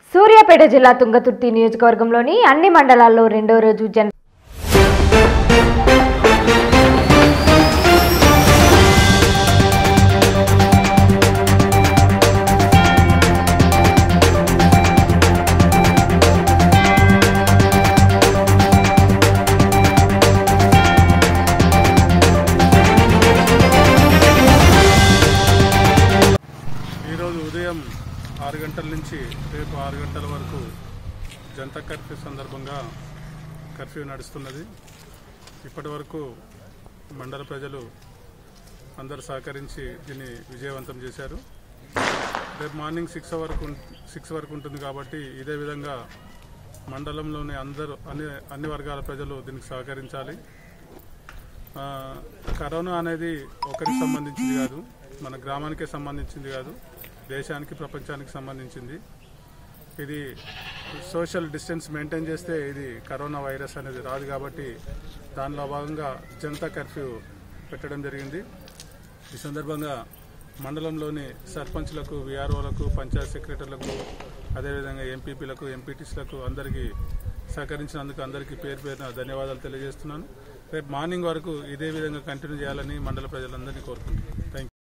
సూర్యాపేట జిల్లా తుంగతుర్తి నియోజకవర్గంలోని అన్ని మండలాల్లో రెండో రోజు జన ఈరోజు ఉదయం ఆరు గంటల నుంచి రేపు ఆరు గంటల వరకు జనతా కర్ఫ్యూ సందర్భంగా కర్ఫ్యూ నడుస్తున్నది ఇప్పటి వరకు మండల ప్రజలు అందరు సహకరించి దీన్ని విజయవంతం చేశారు రేపు మార్నింగ్ సిక్స్ వరకు ఉం- సిక్స్ వరకు ఉంటుంది కాబట్టి ఇదే విధంగా మండలంలోని అందరూ అన్ని అన్ని వర్గాల ప్రజలు దీనికి సహకరించాలి ఆ, కరోనా అనేది ఒకరికి సంబంధించింది కాదు మన గ్రామానికే సంబంధించింది కాదు దేశానికి ప్రపంచానికి సంబంధించింది ఇది సోషల్ డిస్టెన్స్ మెయింటైన్ చేస్తే ఇది కరోనా వైరస్ అనేది రాదు కాబట్టి దానిలో భాగంగా జనతా కర్ఫ్యూ పెట్టడం జరిగింది ఈ సందర్భంగా మండలంలోని సర్పంచ్లకు విఆర్ఓలకు పంచాయత్ సెక్రటరీలకు అదేవిధంగా ఎంపీపీలకు ఎంపీటీసీలకు అందరికీ సహకరించినందుకు అందరికీ పేరు పేరున ధన్యవాదాలు తెలియజేస్తున్నాను రేపు మార్నింగ్ వరకు ఇదే విధంగా కంటిన్యూ చేయాలని మండల ప్రజలందరినీ కోరుకుంటున్నాను థ్యాంక్ యూ